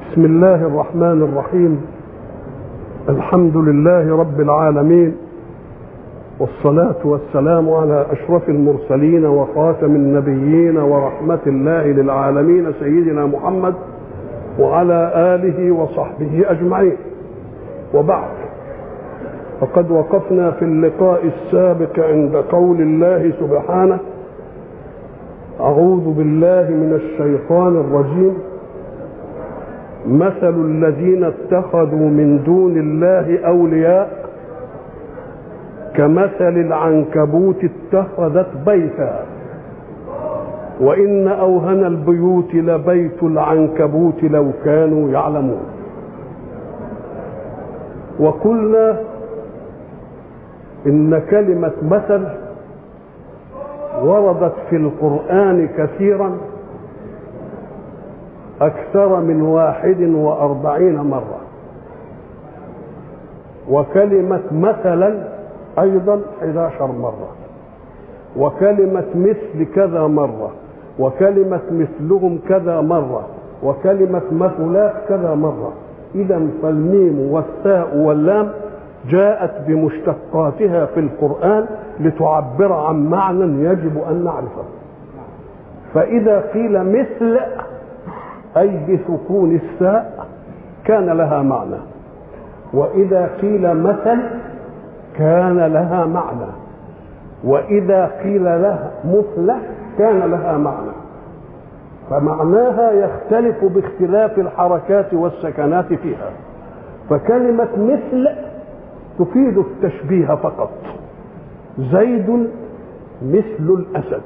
بسم الله الرحمن الرحيم الحمد لله رب العالمين والصلاة والسلام على أشرف المرسلين وخاتم النبيين ورحمة الله للعالمين سيدنا محمد وعلى آله وصحبه أجمعين وبعد فقد وقفنا في اللقاء السابق عند قول الله سبحانه أعوذ بالله من الشيطان الرجيم مثل الذين اتخذوا من دون الله أولياء كمثل العنكبوت اتخذت بيتا وإن أوهن البيوت لبيت العنكبوت لو كانوا يعلمون وقلنا إن كلمة مثل وردت في القرآن كثيرا أكثر من واحد وأربعين مرة وكلمة مثلا أيضا 11 مرة وكلمة مثل كذا مرة وكلمة مثلهم كذا مرة وكلمة مثلات كذا مرة إذا فالميم والثاء واللام جاءت بمشتقاتها في القرآن لتعبر عن معنى يجب أن نعرفه فإذا قيل مثل أي بسكون الساء كان لها معنى وإذا قيل مثل كان لها معنى وإذا قيل لها مثلة كان لها معنى فمعناها يختلف باختلاف الحركات والسكنات فيها فكلمة مثل تفيد التشبيه فقط زيد مثل الأسد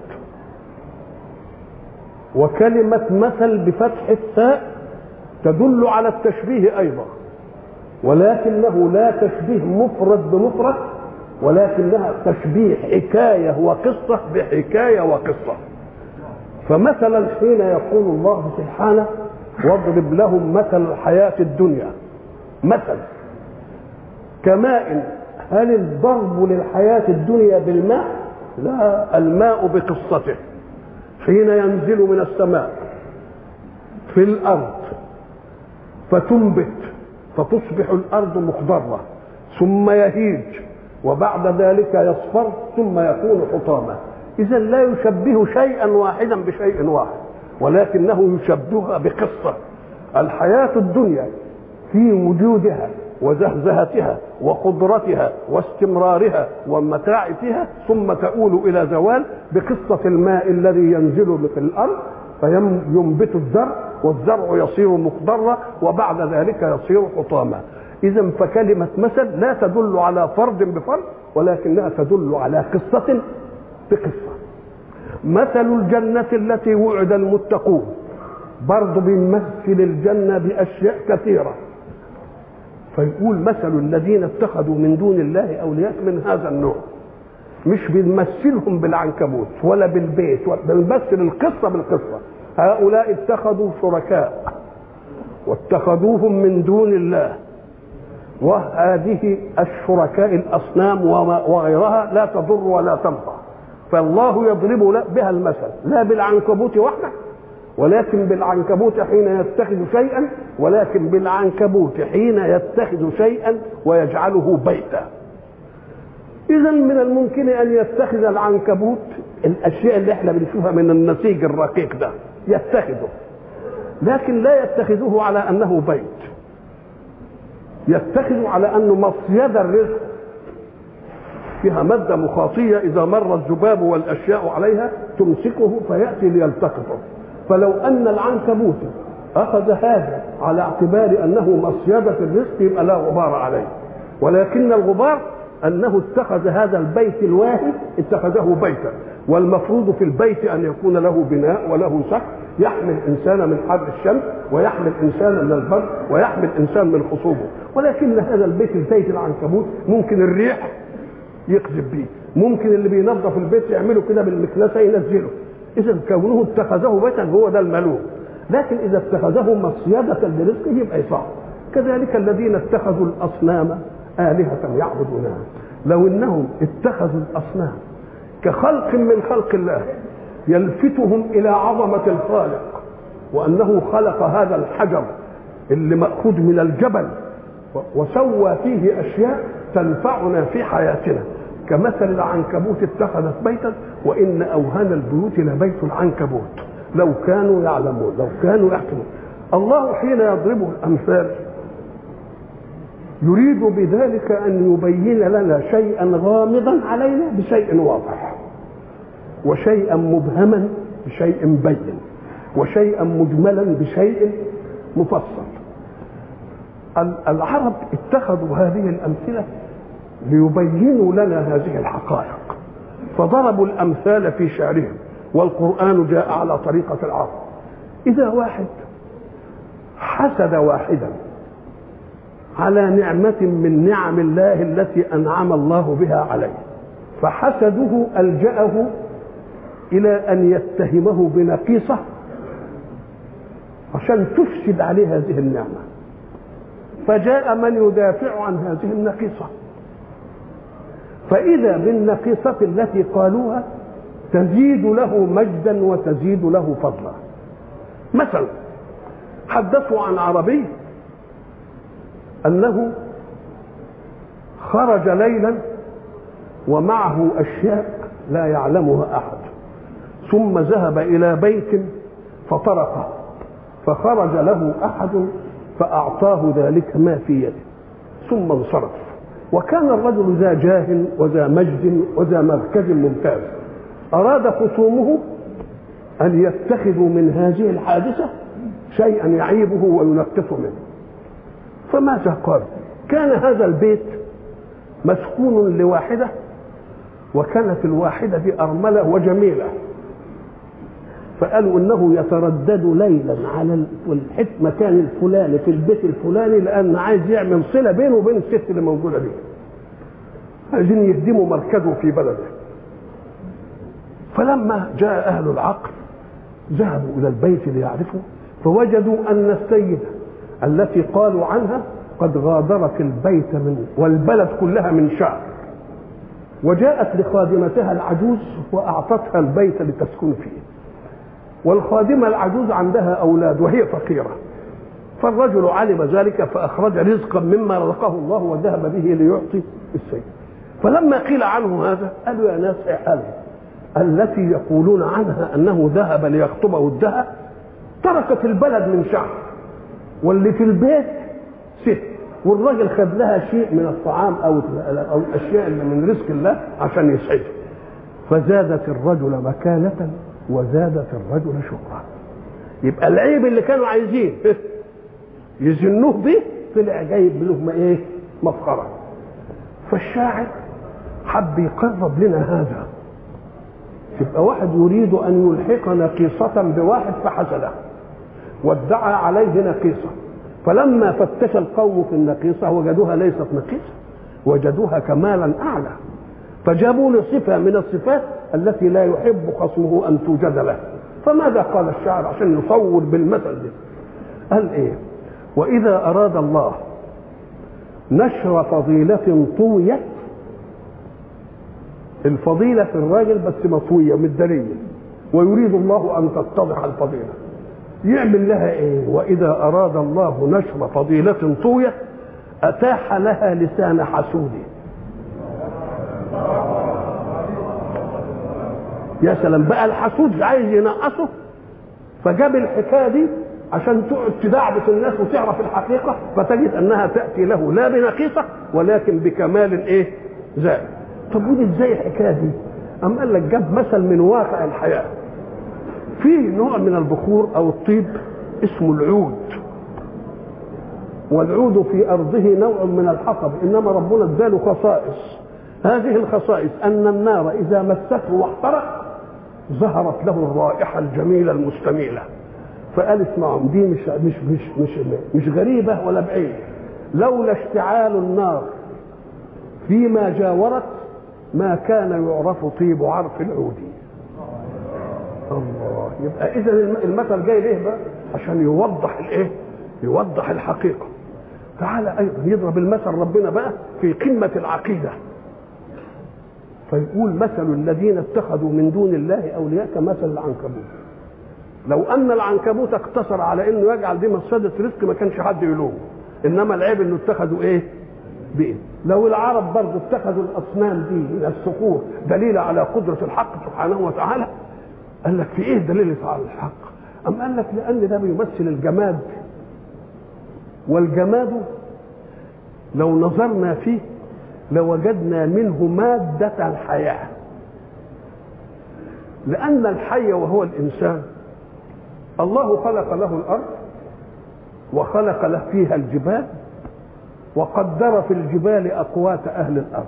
وكلمة مثل بفتح الثاء تدل على التشبيه أيضا ولكنه لا تشبيه مفرد بمفرد ولكنها تشبيه حكاية وقصة بحكاية وقصة فمثلا حين يقول الله سبحانه واضرب لهم مثل الحياة الدنيا مثل كماء هل الضرب للحياة الدنيا بالماء لا الماء بقصته حين ينزل من السماء في الأرض فتنبت فتصبح الأرض مخضرة ثم يهيج وبعد ذلك يصفر ثم يكون حطاما إذا لا يشبه شيئا واحدا بشيء واحد ولكنه يشبهها بقصة الحياة الدنيا في وجودها وزهزهتها وقدرتها واستمرارها ومتاع فيها ثم تؤول الى زوال بقصه الماء الذي ينزل في الارض فينبت الزرع والزرع يصير مخضرا وبعد ذلك يصير حطاما اذا فكلمه مثل لا تدل على فرد بفرد ولكنها تدل على قصه بقصه مثل الجنه التي وعد المتقون برضه بيمثل الجنه باشياء كثيره فيقول مثل الذين اتخذوا من دون الله اولياء من هذا النوع مش بنمثلهم بالعنكبوت ولا بالبيت ولا بنمثل القصه بالقصه هؤلاء اتخذوا شركاء واتخذوهم من دون الله وهذه الشركاء الاصنام وغيرها لا تضر ولا تنفع فالله يضرب بها المثل لا بالعنكبوت وحده ولكن بالعنكبوت حين يتخذ شيئا ولكن بالعنكبوت حين يتخذ شيئا ويجعله بيتا اذا من الممكن ان يتخذ العنكبوت الاشياء اللي احنا بنشوفها من النسيج الرقيق ده يتخذه لكن لا يتخذه على انه بيت يتخذ على انه مصيد الرزق فيها مادة مخاطية إذا مر الذباب والأشياء عليها تمسكه فيأتي ليلتقطه فلو ان العنكبوت اخذ هذا على اعتبار انه مصيده الرزق يبقى لا غبار عليه ولكن الغبار انه اتخذ هذا البيت الواهي اتخذه بيتا والمفروض في البيت ان يكون له بناء وله سقف يحمل انسان من حر الشمس ويحمل انسان من البرد ويحمل انسان من خصوبه ولكن هذا البيت البيت العنكبوت ممكن الريح يقذف به ممكن اللي بينظف البيت يعمله كده بالمكنسه ينزله اذا كونه اتخذه بيتا هو ده الملوك لكن اذا اتخذه مصيدة لرزقه يبقى صعب كذلك الذين اتخذوا الاصنام آلهة يعبدونها لو انهم اتخذوا الاصنام كخلق من خلق الله يلفتهم الى عظمة الخالق وانه خلق هذا الحجر اللي مأخوذ من الجبل وسوى فيه أشياء تنفعنا في حياتنا كمثل العنكبوت اتخذت بيتا وإن أوهن البيوت لبيت العنكبوت لو كانوا يعلمون لو كانوا يحكمون الله حين يضرب الأمثال يريد بذلك أن يبين لنا شيئا غامضا علينا بشيء واضح وشيئا مبهما بشيء بين وشيئا مجملا بشيء مفصل العرب اتخذوا هذه الأمثلة ليبينوا لنا هذه الحقائق فضربوا الأمثال في شعرهم والقرآن جاء على طريقة العرب إذا واحد حسد واحدا على نعمة من نعم الله التي أنعم الله بها عليه فحسده ألجأه إلى أن يتهمه بنقيصة عشان تفسد عليه هذه النعمة فجاء من يدافع عن هذه النقيصة فإذا بالنقيصة التي قالوها تزيد له مجدا وتزيد له فضلا مثلا حدثوا عن عربي أنه خرج ليلا ومعه أشياء لا يعلمها أحد ثم ذهب إلى بيت فطرقه فخرج له أحد فأعطاه ذلك ما في يده ثم انصرف وكان الرجل ذا جاه وذا مجد وذا مركز ممتاز أراد خصومه أن يتخذوا من هذه الحادثة شيئا يعيبه وينقص منه فماذا قال كان هذا البيت مسكون لواحدة وكانت الواحدة دي أرملة وجميلة فقالوا انه يتردد ليلا على المكان الفلاني في البيت الفلاني لان عايز يعمل صله بينه وبين الست اللي موجوده دي عايزين يخدموا مركزه في بلده فلما جاء اهل العقل ذهبوا الى البيت ليعرفوا فوجدوا ان السيده التي قالوا عنها قد غادرت البيت من والبلد كلها من شعر وجاءت لخادمتها العجوز واعطتها البيت لتسكن فيه والخادمة العجوز عندها أولاد وهي فقيرة فالرجل علم ذلك فأخرج رزقا مما رزقه الله وذهب به ليعطي السيد فلما قيل عنه هذا قالوا يا ناس احلوا التي يقولون عنها أنه ذهب ليخطبه الدهى تركت البلد من شعر واللي في البيت ست والراجل خد لها شيء من الطعام او او الاشياء اللي من رزق الله عشان يسعده فزادت الرجل مكانه وزادت الرجل شهرة يبقى العيب اللي كانوا عايزين يزنوه به طلع جايب لهم ايه مفخرة فالشاعر حب يقرب لنا هذا يبقى واحد يريد ان يلحق نقيصة بواحد فحسده وادعى عليه نقيصة فلما فتش القوم في النقيصة وجدوها ليست نقيصة وجدوها كمالا أعلى فجابوا له صفة من الصفات التي لا يحب خصمه أن توجد له فماذا قال الشاعر عشان يصور بالمثل ده قال إيه وإذا أراد الله نشر فضيلة طويت الفضيلة في الراجل بس مطوية مدارية ويريد الله أن تتضح الفضيلة يعمل لها إيه وإذا أراد الله نشر فضيلة طوية أتاح لها لسان حسوده يا سلام بقى الحسود عايز ينقصه فجاب الحكايه دي عشان تقعد تدعبس الناس وتعرف الحقيقه فتجد انها تاتي له لا بنقيصه ولكن بكمال ايه؟ زائد. طب ودي ازاي الحكايه دي؟ أم قال لك جاب مثل من واقع الحياه. في نوع من البخور او الطيب اسمه العود. والعود في ارضه نوع من الحطب انما ربنا اداله خصائص. هذه الخصائص ان النار اذا مسته واحترق ظهرت له الرائحه الجميله المستميله فقال اسمعوا دي مش مش مش مش مش غريبه ولا بعيد لولا اشتعال النار فيما جاورت ما كان يعرف طيب عرف العود الله يبقى اذا المثل جاي ليه بقى عشان يوضح الايه يوضح الحقيقه تعالى ايضا يضرب المثل ربنا بقى في قمه العقيده فيقول مثل الذين اتخذوا من دون الله اولياء كمثل العنكبوت لو ان العنكبوت اقتصر على انه يجعل دي مصيده رزق ما كانش حد يلومه انما العيب انه اتخذوا ايه بإيه؟ لو العرب برضه اتخذوا الاصنام دي من الصخور دليل على قدره الحق سبحانه وتعالى قال لك في ايه دليل على الحق ام قال لك لان ده بيمثل الجماد والجماد لو نظرنا فيه لوجدنا منه مادة الحياة لأن الحي وهو الإنسان الله خلق له الأرض وخلق له فيها الجبال وقدر في الجبال أقوات أهل الأرض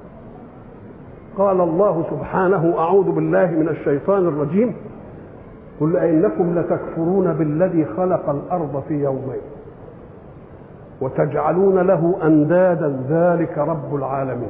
قال الله سبحانه أعوذ بالله من الشيطان الرجيم قل أئنكم لتكفرون بالذي خلق الأرض في يومين وتجعلون له أندادا ذلك رب العالمين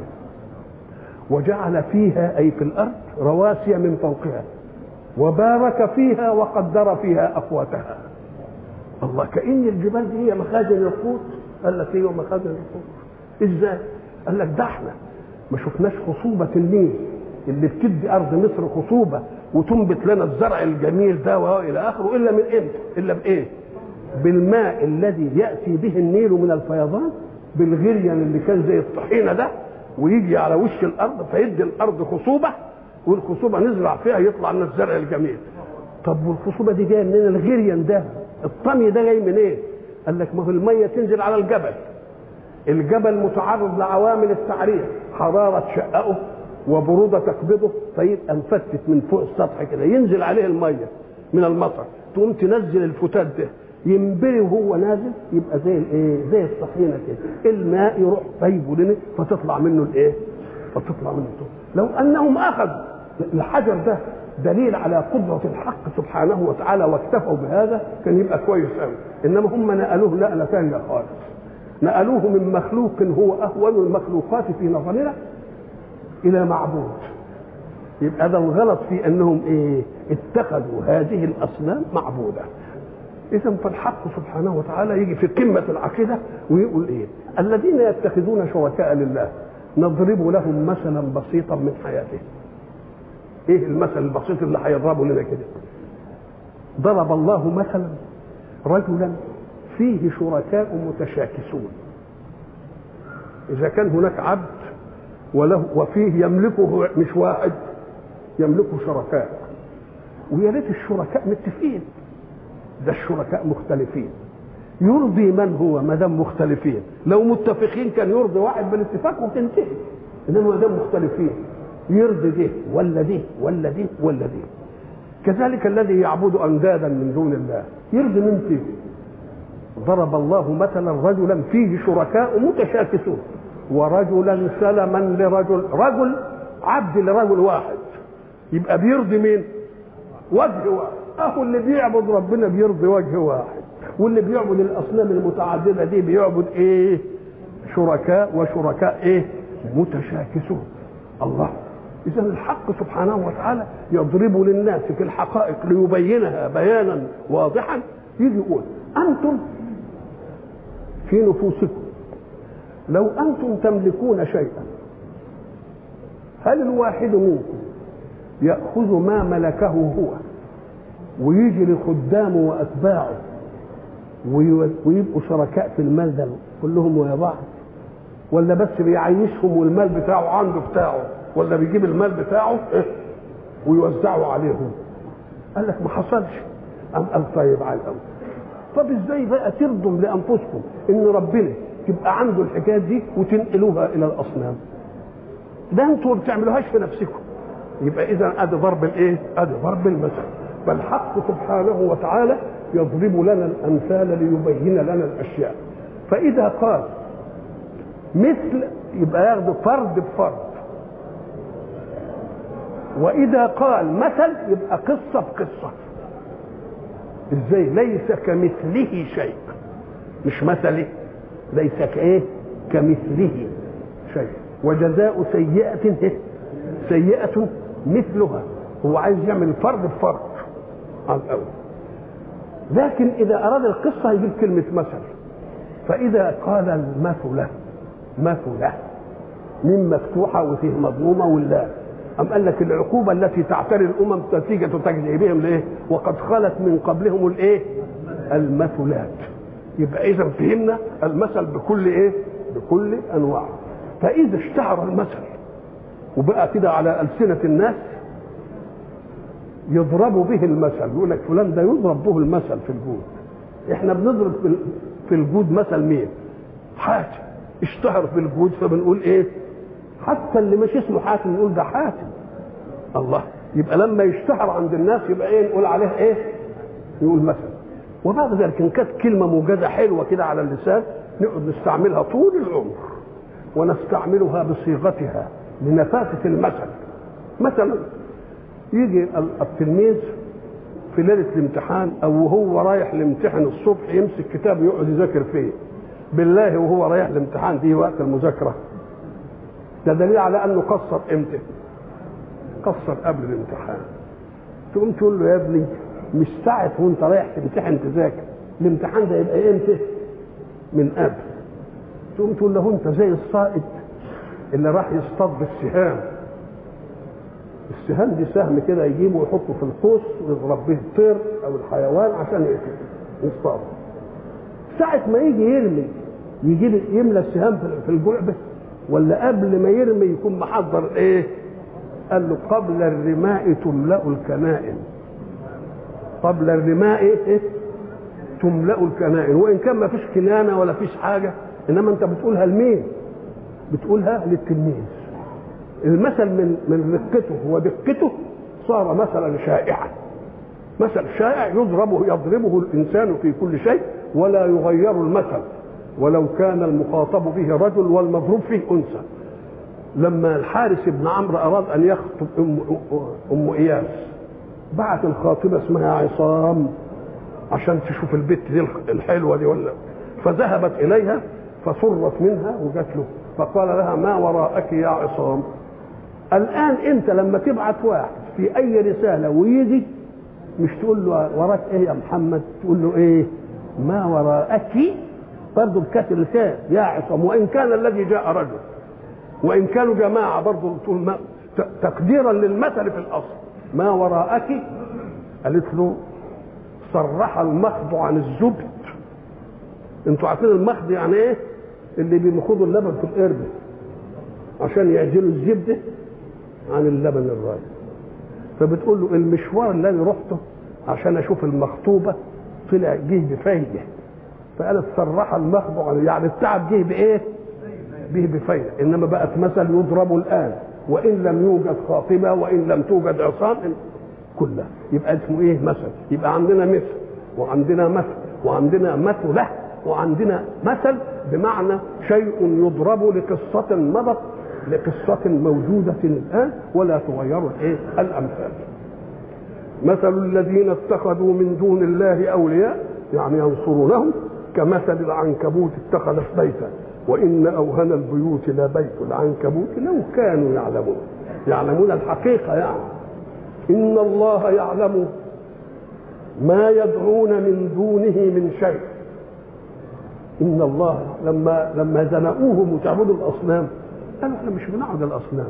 وجعل فيها أي في الأرض رواسي من فوقها وبارك فيها وقدر فيها أقواتها الله كأن الجبال دي هي مخازن القوت قال لك ايه مخازن القوت ازاي قال لك ده احنا ما شفناش خصوبة النيل اللي بتدي أرض مصر خصوبة وتنبت لنا الزرع الجميل ده والى اخره الا من امتى؟ الا بايه؟ بالماء الذي ياتي به النيل من الفيضان بالغريان اللي كان زي الطحينه ده ويجي على وش الارض فيدي الارض خصوبه والخصوبه نزرع فيها يطلع لنا الزرع الجميل. طب والخصوبه دي جايه منين؟ الغريان ده الطمي ده جاي منين؟ إيه؟ قال لك ما هو الميه تنزل على الجبل. الجبل متعرض لعوامل التعريف حراره تشققه وبروده تقبضه فيبقى مفتت من فوق السطح كده ينزل عليه الميه من المطر تقوم تنزل الفتات ده ينبري وهو نازل يبقى زي الايه زي الطحينه كده الماء يروح طيبه لنا فتطلع منه الايه فتطلع منه الطول لو انهم اخذوا الحجر ده دليل على قدرة الحق سبحانه وتعالى واكتفوا بهذا كان يبقى كويس قوي انما هم نقلوه نقلة ثانية خالص نقلوه من مخلوق هو اهون المخلوقات في نظرنا الى معبود يبقى ده الغلط في انهم ايه اتخذوا هذه الاصنام معبوده اذا فالحق سبحانه وتعالى يجي في قمه العقيده ويقول ايه الذين يتخذون شركاء لله نضرب لهم مثلا بسيطا من حياته ايه المثل البسيط اللي هيضربه لنا كده ضرب الله مثلا رجلا فيه شركاء متشاكسون اذا كان هناك عبد وله وفيه يملكه مش واحد يملكه شركاء ويا ريت الشركاء متفقين ده الشركاء مختلفين يرضي من هو ما دام مختلفين لو متفقين كان يرضي واحد بالاتفاق وتنتهي انما ما دام مختلفين يرضي ده ولا ده ولا ده ولا ده كذلك الذي يعبد اندادا من دون الله يرضي من فيه ضرب الله مثلا رجلا فيه شركاء متشاكسون ورجلا سلما لرجل رجل عبد لرجل واحد يبقى بيرضي مين وجه واحد اهو اللي بيعبد ربنا بيرضي وجه واحد واللي بيعبد الاصنام المتعدده دي بيعبد ايه شركاء وشركاء ايه متشاكسون الله اذا الحق سبحانه وتعالى يضرب للناس في الحقائق ليبينها بيانا واضحا يجي يقول انتم في نفوسكم لو انتم تملكون شيئا هل الواحد منكم ياخذ ما ملكه هو ويجي لخدامه واتباعه ويبقوا شركاء في المال ده كلهم ويا بعض ولا بس بيعيشهم والمال بتاعه عنده بتاعه ولا بيجيب المال بتاعه إيه؟ ويوزعه عليهم قال لك ما حصلش قام قال طيب على الاول طب ازاي بقى ترضوا لانفسكم ان ربنا يبقى عنده الحكايات دي وتنقلوها الى الاصنام ده انتوا ما بتعملوهاش في نفسكم يبقى اذا ادي ضرب الايه ادي ضرب المثل فالحق سبحانه وتعالى يضرب لنا الامثال ليبين لنا الاشياء فاذا قال مثل يبقى ياخده فرد بفرد واذا قال مثل يبقى قصه بقصه ازاي ليس كمثله شيء مش مثله ليس كايه كمثله شيء وجزاء سيئة سيئة مثلها هو عايز يعمل فرد بفرد على الأول لكن إذا أراد القصة يجيب كلمة مثل فإذا قال المثل مثل من مفتوحة وفيه مضمومة ولا أم قال لك العقوبة التي تعتري الأمم نتيجة تكذيبهم لإيه؟ وقد خلت من قبلهم الإيه؟ المثلات. يبقى إذا فهمنا المثل بكل إيه؟ بكل أنواعه. فإذا اشتهر المثل وبقى كده على ألسنة الناس يضرب به المثل يقول لك فلان ده يضرب به المثل في الجود احنا بنضرب في الجود مثل مين حاتم اشتهر في الجود فبنقول ايه حتى اللي مش اسمه حاتم نقول ده حاتم الله يبقى لما يشتهر عند الناس يبقى ايه نقول عليه ايه يقول مثل وبعد ذلك ان كانت كلمه موجزه حلوه كده على اللسان نقعد نستعملها طول العمر ونستعملها بصيغتها لنفاسه المثل مثلا يجي التلميذ في ليله الامتحان او وهو رايح الامتحان الصبح يمسك كتاب يقعد يذاكر فيه بالله وهو رايح الامتحان دي وقت المذاكره ده دليل على انه قصر امتى قصر قبل الامتحان تقوم تقول له يا ابني مش ساعة وانت رايح تمتحن تذاكر الامتحان ده يبقى امتى من قبل تقوم تقول له انت زي الصائد اللي راح يصطاد بالسهام السهام دي سهم كده يجيبه ويحطه في القوس ويضرب به الطير او الحيوان عشان يقتله يصطاد ساعة ما يجي يرمي يجي يملى السهام في الجعبة ولا قبل ما يرمي يكون محضر ايه قال له قبل الرماء تملأ الكنائن قبل الرماء إيه؟ تملأ الكنائن وإن كان ما فيش كنانة ولا فيش حاجة إنما أنت بتقولها لمين بتقولها للتلميذ المثل من من رقته ودقته صار مثلا شائعا مثل شائع يضربه يضربه الإنسان في كل شيء ولا يغير المثل ولو كان المخاطب به رجل والمضروب فيه أنثى لما الحارس بن عمرو أراد أن يخطب أم, أم إياس بعت الخاطبة اسمها عصام عشان تشوف البت دي الحلوة دي ولا فذهبت إليها فسرت منها وجات له فقال لها ما وراءك يا عصام الآن أنت لما تبعت واحد في أي رسالة ويجي مش تقول له وراك إيه يا محمد تقول له إيه ما وراءك برضه بكسر الكاف يا عصام وإن كان الذي جاء رجل وإن كانوا جماعة برضه تقول ما تقديرا للمثل في الأصل ما وراءك قالت له صرح المخض عن الزبد انتوا عارفين المخض يعني ايه اللي بيمخضوا اللبن في القربة عشان يعجلوا الزبدة عن اللبن الرايب فبتقول له المشوار الذي رحته عشان اشوف المخطوبة طلع جه بفايدة فقالت صرح المخض عن يعني التعب جه بايه به بفايدة انما بقت مثل يضرب الان وان لم يوجد خاطبه وان لم توجد عصام كلها يبقى اسمه ايه مثل يبقى عندنا مثل وعندنا مثل وعندنا مثله وعندنا مثل بمعنى شيء يضرب لقصة مضت لقصة موجودة الآن ولا تغير الايه الأمثال مثل الذين اتخذوا من دون الله أولياء يعني ينصرونهم كمثل العنكبوت اتخذت بيتا وإن أوهن البيوت لبيت العنكبوت لو كانوا يعلمون يعلمون الحقيقة يعني إن الله يعلم ما يدعون من دونه من شيء إن الله لما لما زنقوهم وتعبدوا الأصنام قالوا احنا مش بنعبد الأصنام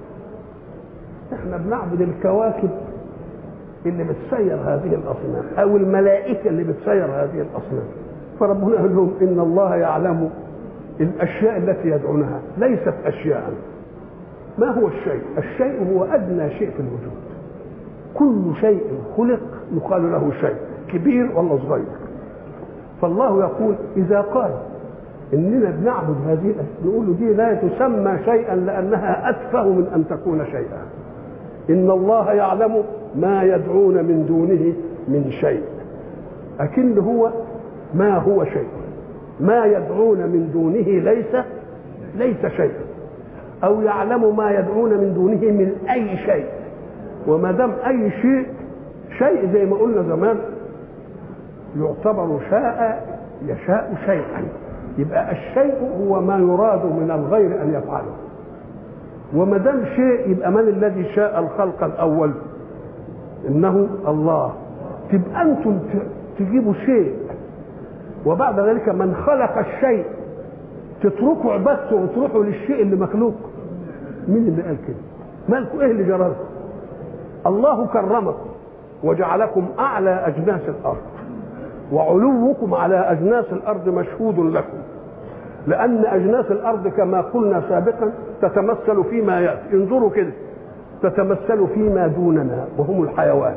احنا بنعبد الكواكب اللي بتسير هذه الأصنام أو الملائكة اللي بتسير هذه الأصنام فربنا قال لهم إن الله يعلم الاشياء التي يدعونها ليست اشياء ما هو الشيء الشيء هو ادنى شيء في الوجود كل شيء خلق يقال له شيء كبير ولا صغير فالله يقول اذا قال اننا بنعبد هذه الاشياء نقول له دي لا تسمى شيئا لانها اتفه من ان تكون شيئا ان الله يعلم ما يدعون من دونه من شيء لكن هو ما هو شيء ما يدعون من دونه ليس ليس شيء او يعلم ما يدعون من دونه من اي شيء وما دام اي شيء شيء زي ما قلنا زمان يعتبر شاء يشاء شيئا يبقى الشيء هو ما يراد من الغير ان يفعله وما دام شيء يبقى من الذي شاء الخلق الاول انه الله تبقى انتم تجيبوا شيء وبعد ذلك من خلق الشيء تتركوا عبادته وتروحوا للشيء اللي مخلوق مين اللي قال كده مالكم ايه اللي جرى الله كرمكم وجعلكم اعلى اجناس الارض وعلوكم على اجناس الارض مشهود لكم لان اجناس الارض كما قلنا سابقا تتمثل فيما ياتي انظروا كده تتمثل فيما دوننا وهم الحيوان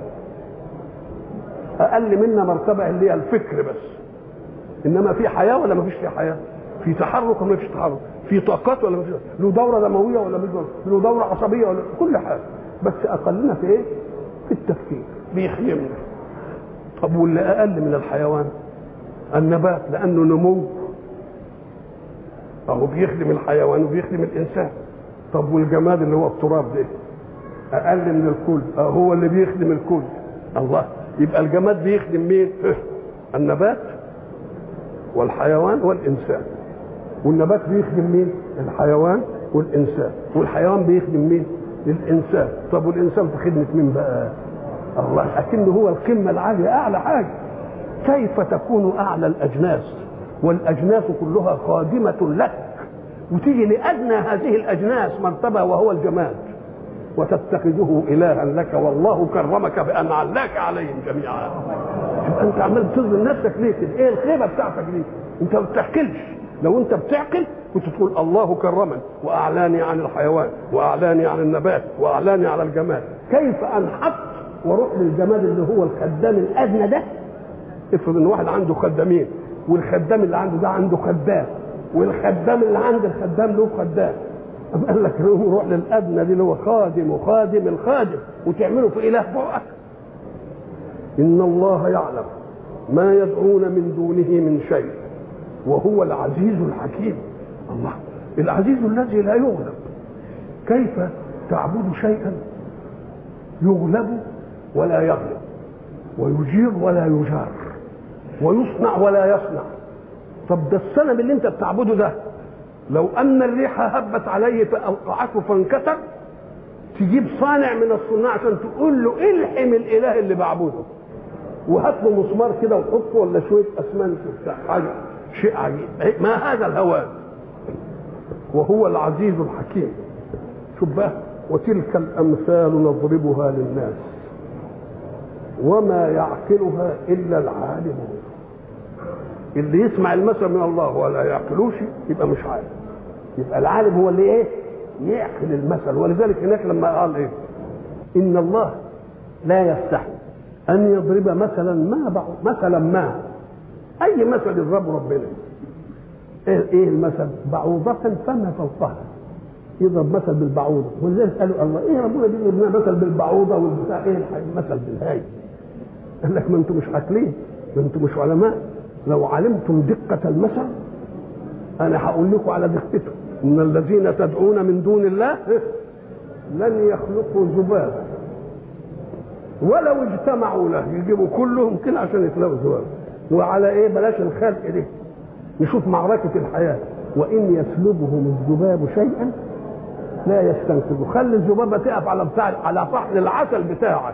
اقل منا مرتبه اللي هي الفكر بس انما في حياه ولا ما فيش في حياه في تحرك ولا ما فيش تحرك في طاقات ولا ما فيش له دوره دمويه ولا مش له دوره عصبيه ولا كل حاجه بس اقلنا في ايه في التفكير بيخدمنا طب واللي اقل من الحيوان النبات لانه نمو اهو بيخدم الحيوان وبيخدم الانسان طب والجماد اللي هو التراب ده اقل من الكل اه هو اللي بيخدم الكل الله يبقى الجماد بيخدم مين النبات والحيوان والانسان والنبات بيخدم مين الحيوان والانسان والحيوان بيخدم مين الانسان طب والانسان في خدمه مين بقى الله اكنه هو القمه العاليه اعلى حاجه كيف تكون اعلى الاجناس والاجناس كلها خادمه لك وتيجي لادنى هذه الاجناس مرتبه وهو الجماد وتتخذه الها لك والله كرمك بان علاك عليهم جميعا يبقى انت عمال تظلم نفسك ليه كده ايه الخيبه بتاعتك دي انت ما بتحكلش لو انت بتعقل كنت تقول الله كرمني واعلاني عن الحيوان واعلاني عن النبات واعلاني على الجماد كيف انحط واروح للجماد اللي هو الخدام الادنى ده افرض ان واحد عنده خدامين والخدام اللي عنده ده عنده خدام والخدام اللي عند الخدام له خدام أم قال لك روح للادنى دي اللي هو خادم وخادم الخادم وتعمله في اله فوقك ان الله يعلم ما يدعون من دونه من شيء وهو العزيز الحكيم الله العزيز الذي لا يغلب كيف تعبد شيئا يغلب ولا يغلب ويجير ولا يجار ويصنع ولا يصنع طب ده السلم اللي انت بتعبده ده لو ان الريح هبت عليه فاوقعته فانكسر تجيب صانع من الصناع عشان تقول له الحم الاله اللي بعبده وهات له مسمار كده وحطه ولا شويه اسمنت وبتاع حاجه شيء عجيب ما هذا الهوان وهو العزيز الحكيم شوف بقى وتلك الامثال نضربها للناس وما يعقلها الا العالمون اللي يسمع المثل من الله ولا يعقلوش يبقى مش عالم يبقى العالم هو اللي ايه يعقل المثل ولذلك هناك لما قال ايه ان الله لا يستحي ان يضرب مثلا ما بعض مثلا ما اي مثل يضربه ربنا ايه ايه المثل بعوضة فما فوقها يضرب مثل بالبعوضة ولذلك قالوا الله ايه ربنا بيضرب لنا مثل بالبعوضة والبتاع ايه المثل بالهاي قال لك ما انتم مش عاقلين ما انتم مش علماء لو علمتم دقة المثل انا هقول لكم على دقته ان الذين تدعون من دون الله لن يخلقوا ذبابا ولو اجتمعوا له يجيبوا كلهم كده عشان يخلقوا ذبابا وعلى ايه بلاش الخلق دي نشوف معركة الحياة وإن يسلبهم الذباب شيئا لا يستنقذه خلي الذبابة تقف على بتاع على فحل العسل بتاعك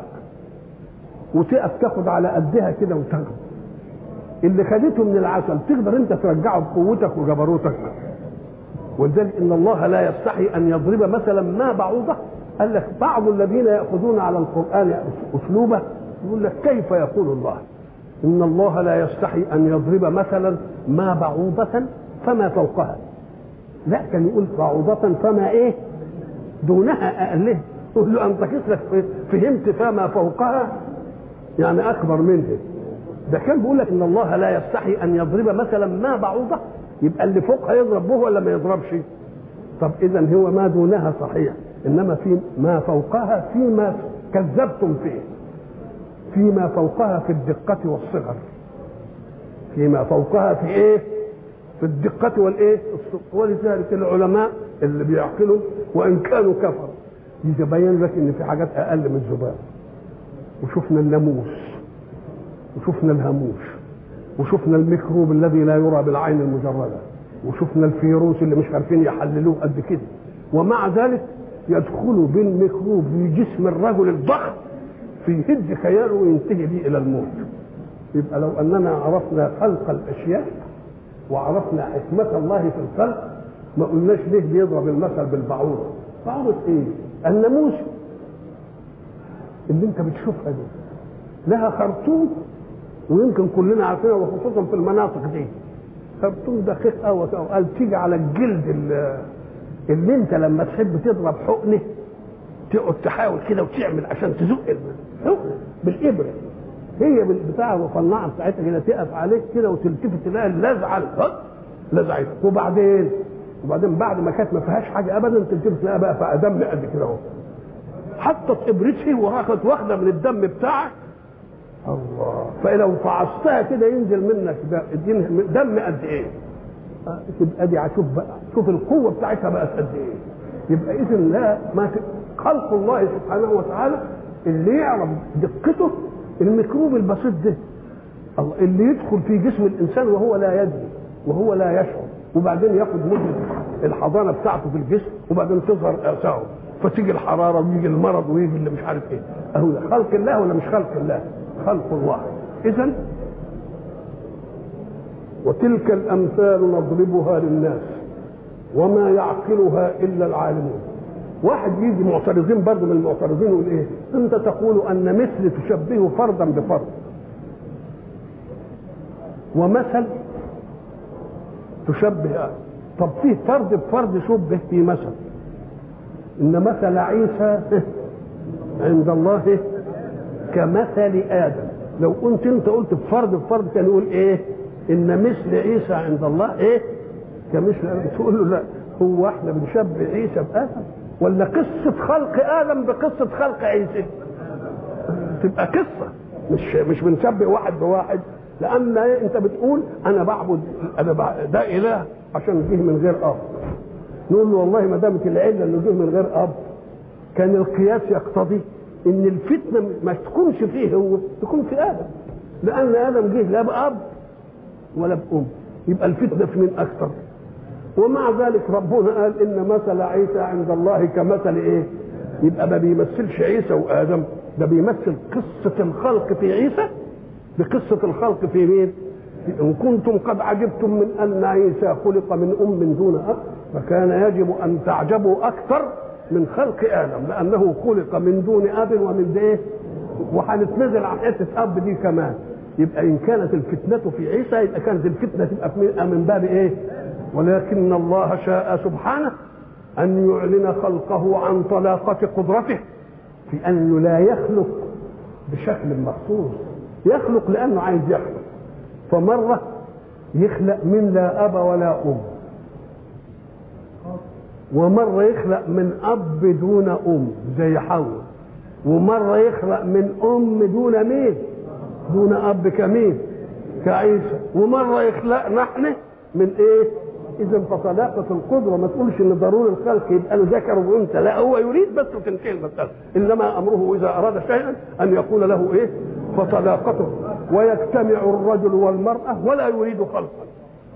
وتقف تاخد على قدها كده وتاخد اللي خدته من العسل تقدر انت ترجعه بقوتك وجبروتك ولذلك ان الله لا يستحي ان يضرب مثلا ما بعوضه قال لك بعض الذين ياخذون على القران اسلوبه يقول لك كيف يقول الله ان الله لا يستحي ان يضرب مثلا ما بعوضة فما فوقها لا كان يقول بعوضة فما ايه دونها اقلها يقول له انت كسلك فهمت فما فوقها يعني اكبر منه ده كان بيقول لك ان الله لا يستحي ان يضرب مثلا ما بعوضة يبقى اللي فوقها يضرب به ولا ما يضربش طب اذا هو ما دونها صحيح انما في ما فوقها فيما كذبتم فيه فيما فوقها في الدقة والصغر فيما فوقها في ايه في الدقة والايه ولذلك العلماء اللي بيعقلوا وان كانوا كفروا يبين لك ان في حاجات اقل من الذباب وشفنا الناموس وشفنا الهاموش وشفنا الميكروب الذي لا يرى بالعين المجردة وشفنا الفيروس اللي مش عارفين يحللوه قد كده ومع ذلك يدخل بالميكروب في جسم الرجل الضخم في هد خياله وينتهي به الى الموت يبقى لو اننا عرفنا خلق الاشياء وعرفنا حكمة الله في الخلق ما قلناش ليه بيضرب المثل بالبعوضة بعوضة ايه؟ الناموس اللي انت بتشوفها دي لها خرطوم ويمكن كلنا عارفينها وخصوصا في المناطق دي خرطوم دقيق قوي قال تيجي على الجلد اللي, اللي انت لما تحب تضرب حقنه تقعد تحاول كده وتعمل عشان تزق الحقنه بالابره هي بالبتاع المصنعه بتاعتها كده تقف عليك كده وتلتفت تلاقي اللزعه لزعت وبعدين وبعدين بعد ما كانت ما فيهاش حاجه ابدا تلتفت تلاقيها بقى فيها دم قد كده اهو حطت ابرتها وراحت واخده من الدم بتاعك الله فلو فعصتها كده ينزل منك دم قد ايه تبقى دي شوف بقى شوف القوه بتاعتها بقت قد ايه يبقى اذا لا ما خلق الله سبحانه وتعالى اللي يعرف دقته الميكروب البسيط ده الله اللي يدخل في جسم الانسان وهو لا يدري وهو لا يشعر وبعدين ياخد مده الحضانه بتاعته في الجسم وبعدين تظهر اثاره فتيجي الحراره ويجي المرض ويجي اللي مش عارف ايه اهو خلق الله ولا مش خلق الله خلق الله اذا وتلك الامثال نضربها للناس وما يعقلها الا العالمون واحد يجي معترضين برضه من المعترضين يقول ايه انت تقول ان مثل تشبهه فردا بفرد ومثل تشبه طب فيه فرد بفرد شبه في مثل ان مثل عيسى عند الله كمثل ادم لو كنت انت قلت بفرد بفرد كان يقول ايه ان مثل عيسى عند الله ايه كمثل ادم تقول له لا هو احنا بنشبه عيسى بادم ولا قصه خلق ادم بقصه خلق عيسى تبقى قصه مش مش بنشبه واحد بواحد لان انت بتقول انا بعبد انا بعبد ده اله عشان جه من غير اب نقول له والله ما دامت العله اللي جه من غير اب كان القياس يقتضي ان الفتنه ما تكونش فيه هو تكون في ادم لان ادم جه لا باب ولا بام يبقى الفتنه في مين اكثر ومع ذلك ربنا قال ان مثل عيسى عند الله كمثل ايه يبقى ما بيمثلش عيسى وادم ده بيمثل قصه الخلق في عيسى بقصه الخلق في مين ان كنتم قد عجبتم من ان عيسى خلق من ام دون اب فكان يجب ان تعجبوا اكثر من خلق ادم لانه خلق من دون اب ومن ايه وهنتنزل عن حته اب دي كمان يبقى ان كانت الفتنه في عيسى يبقى كانت الفتنه تبقى من باب ايه ولكن الله شاء سبحانه ان يعلن خلقه عن طلاقه قدرته في انه لا يخلق بشكل مخصوص يخلق لانه عايز يخلق فمره يخلق من لا اب ولا ام ومره يخلق من اب دون ام زي حواء ومره يخلق من ام دون مين دون اب كمين كعيسى ومره يخلقنا احنا من ايه اذا فطلاقه القدره ما تقولش ان ضروري الخلق يبقى له ذكر وانثى لا هو يريد بس وتنتهي المساله انما امره اذا اراد شيئا ان يقول له ايه فطلاقته ويجتمع الرجل والمراه ولا يريد خلقا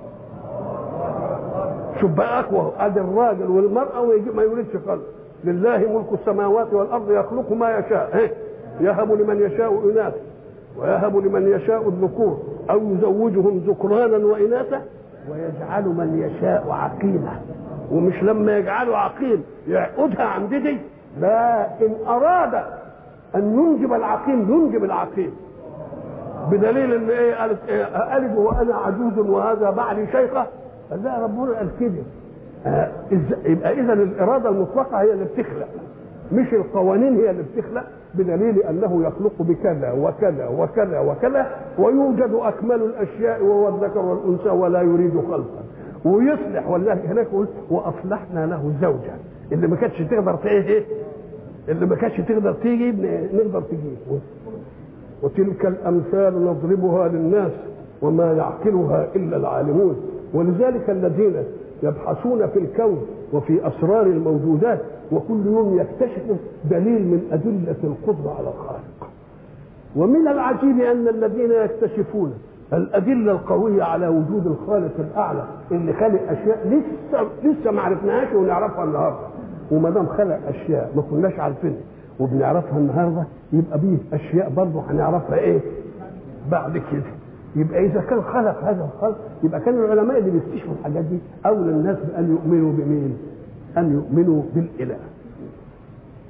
شوف بقى اقوى ادي الراجل والمراه وما يريدش خلق لله ملك السماوات والارض يخلق ما يشاء إيه؟ يهب لمن يشاء اناثا ويهب لمن يشاء الذكور او يزوجهم ذكرانا واناثا ويجعل من يشاء عقيما ومش لما يجعله عقيم يعقدها عن دي لا ان اراد ان ينجب العقيم ينجب العقيم بدليل ان ايه قالت ايه الد وانا عجوز وهذا بعلي شيخه قال لا ربنا قال كده آه يبقى اذا الاراده المطلقه هي اللي بتخلق مش القوانين هي اللي بتخلق بدليل انه يخلق بكذا وكذا وكذا وكذا ويوجد اكمل الاشياء وهو الذكر والانثى ولا يريد خلقا ويصلح والله هناك يقول واصلحنا له زوجا اللي ما كانتش تقدر ايه اللي ما كانتش تقدر تيجي نقدر تجيب وتلك الامثال نضربها للناس وما يعقلها الا العالمون ولذلك الذين يبحثون في الكون وفي اسرار الموجودات وكل يوم يكتشفوا دليل من ادله القدره على الخالق ومن العجيب ان الذين يكتشفون الادله القويه على وجود الخالق الاعلى اللي خلق اشياء لسه لسه ما عرفناهاش ونعرفها النهارده وما دام خلق اشياء ما كناش عارفينها وبنعرفها النهارده يبقى بيه اشياء برضه هنعرفها ايه بعد كده يبقى اذا كان خلق هذا الخلق يبقى كان العلماء اللي بيكتشفوا الحاجات دي اولى الناس بان يؤمنوا بمين؟ ان يؤمنوا بالاله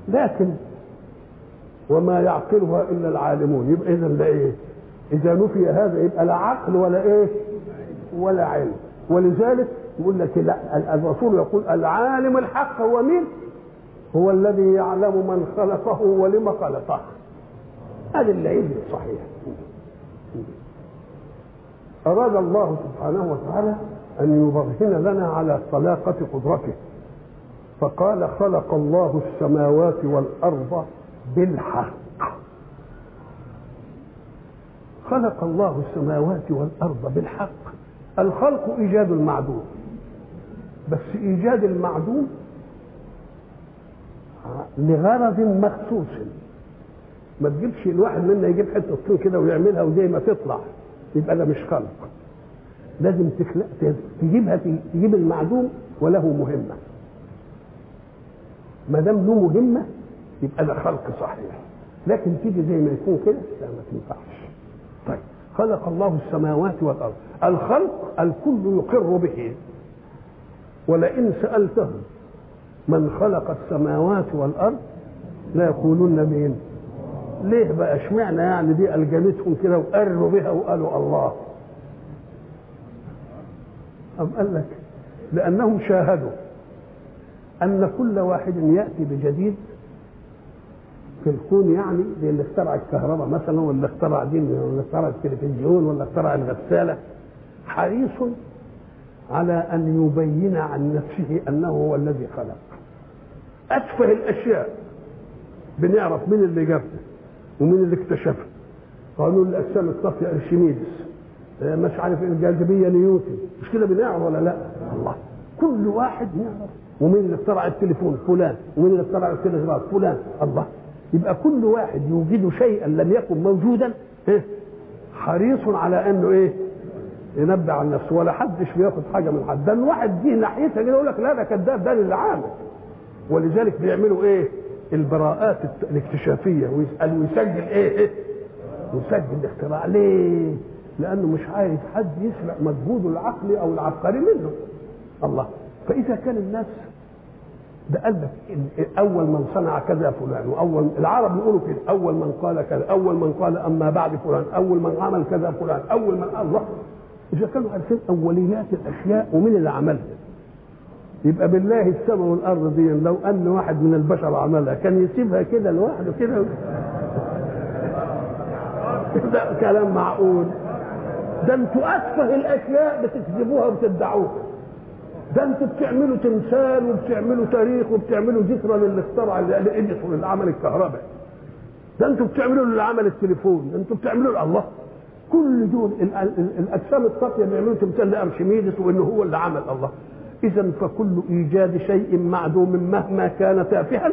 لكن وما يعقلها الا العالمون يبقى اذا ده ايه اذا نفي هذا يبقى لا عقل ولا ايه ولا علم ولذلك يقول لك لا الرسول يقول العالم الحق هو مين هو الذي يعلم من خلقه ولم خلقه هذا العلم الصحيح أراد الله سبحانه وتعالى أن يبرهن لنا على طلاقة قدرته فقال خلق الله السماوات والأرض بالحق خلق الله السماوات والأرض بالحق الخلق إيجاد المعدوم بس إيجاد المعدوم لغرض مخصوص ما تجيبش الواحد منا يجيب حته طين كده ويعملها وزي ما تطلع يبقى ده مش خلق لازم تخلق تجيبها تجيب المعدوم وله مهمه ما دام له مهمه يبقى ده خلق صحيح لكن تيجي زي ما يكون كده لا ما تنفعش طيب خلق الله السماوات والارض الخلق الكل يقر به ولئن سالتهم من خلق السماوات والارض لا يقولون مين ليه بقى اشمعنى يعني دي الجمتهم كده وقروا بها وقالوا الله أم قال لك لأنهم شاهدوا أن كل واحد يأتي بجديد في الكون يعني زي اللي اخترع الكهرباء مثلا ولا اخترع دي ولا اخترع التلفزيون ولا اخترع الغسالة حريص على أن يبين عن نفسه أنه هو الذي خلق أتفه الأشياء بنعرف مين اللي جابها ومين اللي اكتشفها قانون الأجسام الطافية أرشميدس مش عارف الجاذبية نيوتن مش كده بنعرف ولا لا الله كل واحد يعرف ومين اللي اخترع التليفون فلان ومين اللي اخترع التلغراف فلان الله يبقى كل واحد يوجد شيئا لم يكن موجودا إيه؟ حريص على انه ايه ينبه عن نفسه ولا حدش بياخد حاجه من حد ده الواحد دي ناحيتها كده يقول لك لا ده كذاب ده اللي عامل ولذلك بيعملوا ايه البراءات الاكتشافيه ويسال ويسجل ايه, إيه؟ يسجل الاختراع ليه لانه مش عايز حد يسرق مجهوده العقلي او العبقري منه الله فاذا كان الناس ده قال لك اول من صنع كذا فلان واول العرب يقولوا كده اول من قال كذا اول من قال اما بعد فلان اول من عمل كذا فلان اول من الله اذا كانوا عارفين اوليات الاشياء ومين اللي عملها يبقى بالله السماء والارض دي لو ان واحد من البشر عملها كان يسيبها كده لوحده كده ده كلام معقول ده انتوا اتفه الاشياء بتكذبوها وبتدعوها ده انتوا بتعملوا تمثال وبتعملوا تاريخ وبتعملوا ذكرى للي اخترع اللي اديسون اللي عمل الكهرباء ده انتوا بتعملوا اللي عمل التليفون ده انتوا بتعملوا الله كل دول الاجسام الطافيه بيعملوا تمثال لارشميدس وانه هو اللي عمل الله اذا فكل ايجاد شيء معدوم مهما كان تافها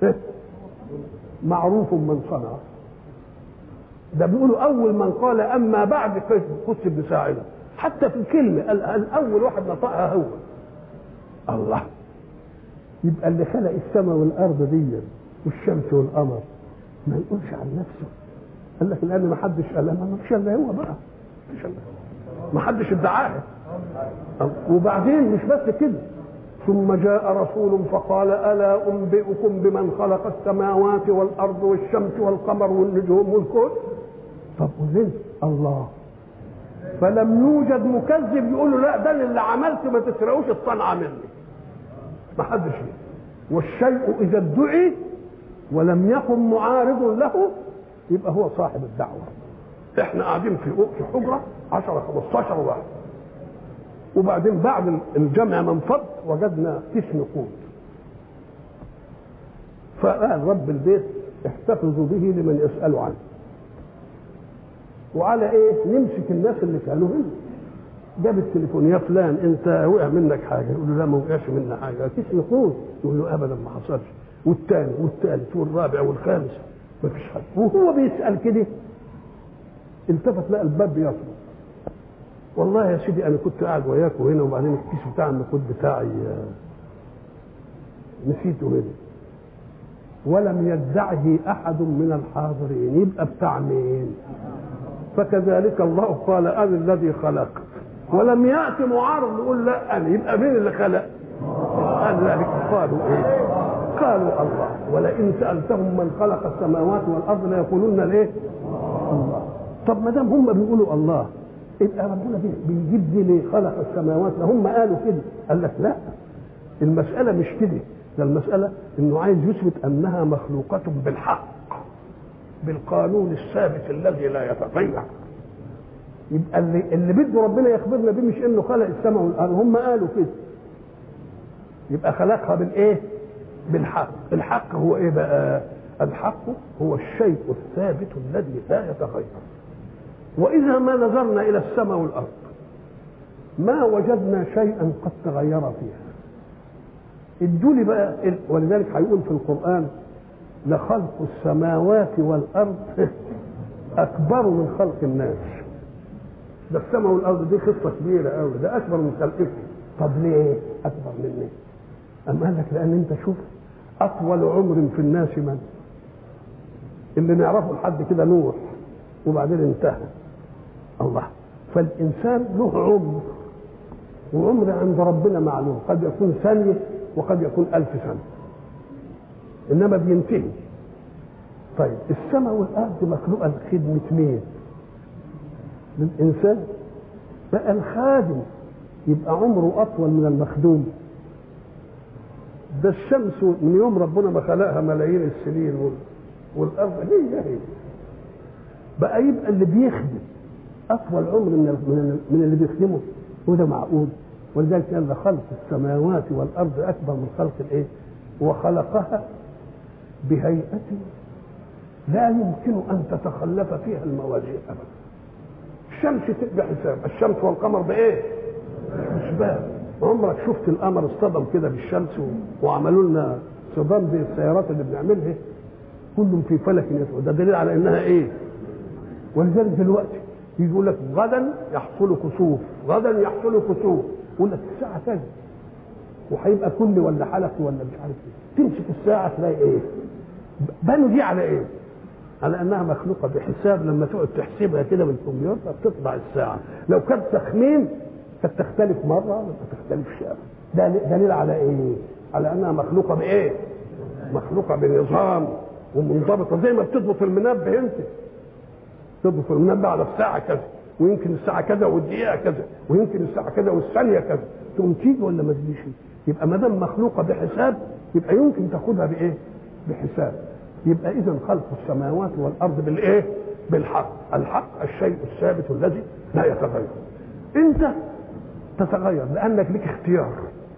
معروف من صنعه ده بيقولوا اول من قال اما بعد قدس بن ساعده حتى في الكلمه الاول واحد نطقها هو الله يبقى اللي خلق السماء والارض دي والشمس والقمر ما يقولش عن نفسه قال لك لان ما حدش قال ما فيش الا هو بقى مفيش الا ما حدش ادعاها وبعدين مش بس كده ثم جاء رسول فقال الا انبئكم بمن خلق السماوات والارض والشمس والقمر والنجوم والكون طب وليه الله فلم يوجد مكذب يقول له لا ده اللي عملت ما تسرقوش الصنعه مني ما حدش والشيء اذا ادعي ولم يكن معارض له يبقى هو صاحب الدعوه احنا قاعدين في في حجره 10 15 واحد وبعدين بعد الجمع من فض وجدنا كيس نقود فقال رب البيت احتفظوا به لمن يسأل عنه وعلى ايه نمسك الناس اللي كانوا هنا جاب التليفون يا فلان انت وقع منك حاجه يقول له لا ما وقعش منا حاجه كيس نقود يقول له ابدا ما حصلش والثاني والثالث والرابع والخامس ما فيش حاجه وهو بيسال كده التفت لقى الباب بيطلب والله يا سيدي انا كنت قاعد وياكم هنا وبعدين الكيس بتاع النقود بتاعي نسيته هنا ولم يدعه احد من الحاضرين يبقى بتاع مين فكذلك الله قال انا الذي خلقت ولم ياتي معارض يقول لا انا يبقى مين اللي خلق قال ذلك قالوا ايه قالوا الله ولئن سالتهم من خلق السماوات والارض ليقولون الايه الله طب ما دام هم بيقولوا الله يبقى ربنا بيجيب دي ليه خلق السماوات هم قالوا كده قال لك لا المساله مش كده ده المساله انه عايز يثبت انها مخلوقه بالحق بالقانون الثابت الذي لا يتغير يبقى اللي, اللي بده ربنا يخبرنا بيه مش انه خلق السماء والارض هم قالوا كده يبقى خلقها بالايه بالحق الحق هو ايه بقى الحق هو الشيء الثابت الذي لا يتغير واذا ما نظرنا الى السماء والارض ما وجدنا شيئا قد تغير فيها ادوني بقى ولذلك هيقول في القران لخلق السماوات والارض اكبر من خلق الناس ده السماء والارض دي قصه كبيره قوي ده اكبر من خلقكم طب ليه اكبر من ليه أم قال لك لأن أنت شوف أطول عمر في الناس من؟ اللي نعرفه لحد كده نوح وبعدين انتهى الله فالإنسان له عمر وعمر عند ربنا معلوم قد يكون ثانية وقد يكون ألف سنة إنما بينتهي طيب السماء والأرض مخلوقة لخدمة مين؟ للإنسان بقى الخادم يبقى عمره أطول من المخدوم ده الشمس من يوم ربنا ما خلقها ملايين السنين والارض هي هي بقى يبقى اللي بيخدم اطول عمر من من اللي بيخدمه وده معقول ولذلك قال خلق السماوات والارض اكبر من خلق الايه؟ وخلقها بهيئه لا يمكن ان تتخلف فيها الموازين ابدا. الشمس بحساب، الشمس والقمر بايه؟ حسبان عمرك شفت القمر اصطدم كده بالشمس وعملوا لنا صدام زي السيارات اللي بنعملها كلهم في فلك يسود ده دليل على انها ايه ولذلك دلوقتي يجي يقول لك غدا يحصل كسوف غدا يحصل كسوف يقول لك الساعه كذا وهيبقى كل ولا حلق ولا مش عارف ايه تمسك الساعه تلاقي ايه بنوا دي على ايه على انها مخلوقه بحساب لما تقعد تحسبها كده بالكمبيوتر تطلع الساعه لو كانت تخمين قد تختلف مرة وما تختلفش ده دليل على ايه؟ على انها مخلوقة بايه؟ مخلوقة بنظام ومنضبطة زي ما بتضبط المنبه انت تضبط المنبه على الساعة كذا ويمكن الساعة كذا والدقيقة كذا ويمكن الساعة كذا والثانية كذا تقوم تيجي ولا ما تجيش؟ يبقى ما دام مخلوقة بحساب يبقى يمكن تاخدها بايه؟ بحساب يبقى اذا خلق السماوات والارض بالايه؟ بالحق الحق الشيء الثابت الذي لا يتغير انت تتغير لانك لك اختيار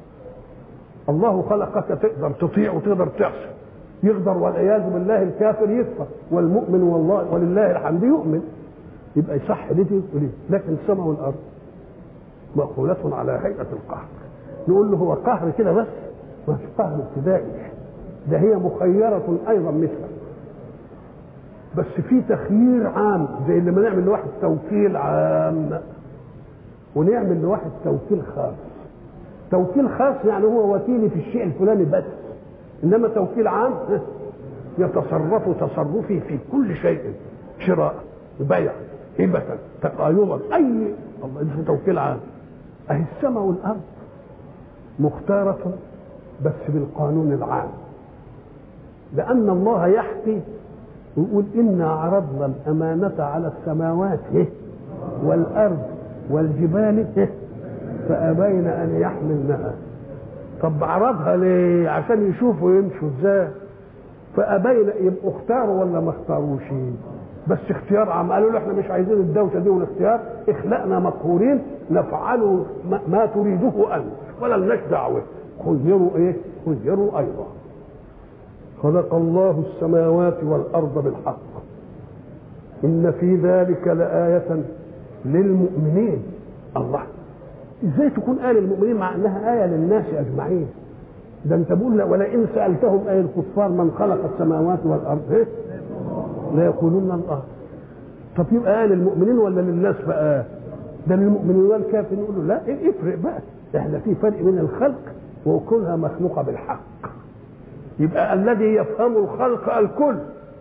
الله خلقك تقدر تطيع وتقدر تعصي يقدر والعياذ بالله الكافر يكفر والمؤمن والله ولله الحمد يؤمن يبقى يصح ليه وليه لكن السماء والارض مأخولة على هيئة القهر نقول له هو قهر كده بس مش قهر ابتدائي ده هي مخيرة أيضا مثلك بس في تخيير عام زي لما نعمل لواحد توكيل عام ونعمل لواحد توكيل خاص توكيل خاص يعني هو وكيلي في الشيء الفلاني بس انما توكيل عام يتصرف تصرفي في كل شيء شراء بيع هبة تقايضا اي الله اسمه توكيل عام اهي السماء والارض مختارة بس بالقانون العام لأن الله يحكي ويقول إنا عرضنا الأمانة على السماوات والأرض والجبال فأبين أن يحملنها طب عرضها ليه عشان يشوفوا يمشوا ازاي فأبين يبقوا اختاروا ولا ما اختاروش بس اختيار عام قالوا له احنا مش عايزين الدوشه دي والاختيار اخلقنا مقهورين نفعل ما تريده انت ولا لناش دعوه خيروا ايه خيروا ايضا خلق الله السماوات والارض بالحق ان في ذلك لايه للمؤمنين الله ازاي تكون آية للمؤمنين مع انها آية للناس اجمعين ده انت بقول ولئن سألتهم أي الكفار من خلق السماوات والأرض إيه؟ لا يقولون الله طب يبقى آية للمؤمنين ولا للناس بقى ده للمؤمنين والكافرين يقولوا لا إيه افرق بقى احنا في فرق بين الخلق وكونها مخلوقة بالحق يبقى الذي يفهم الخلق الكل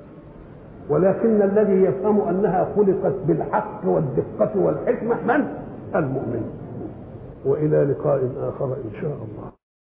ولكن الذي يفهم انها خلقت بالحق والدقه والحكمه من؟ المؤمن والى لقاء اخر ان شاء الله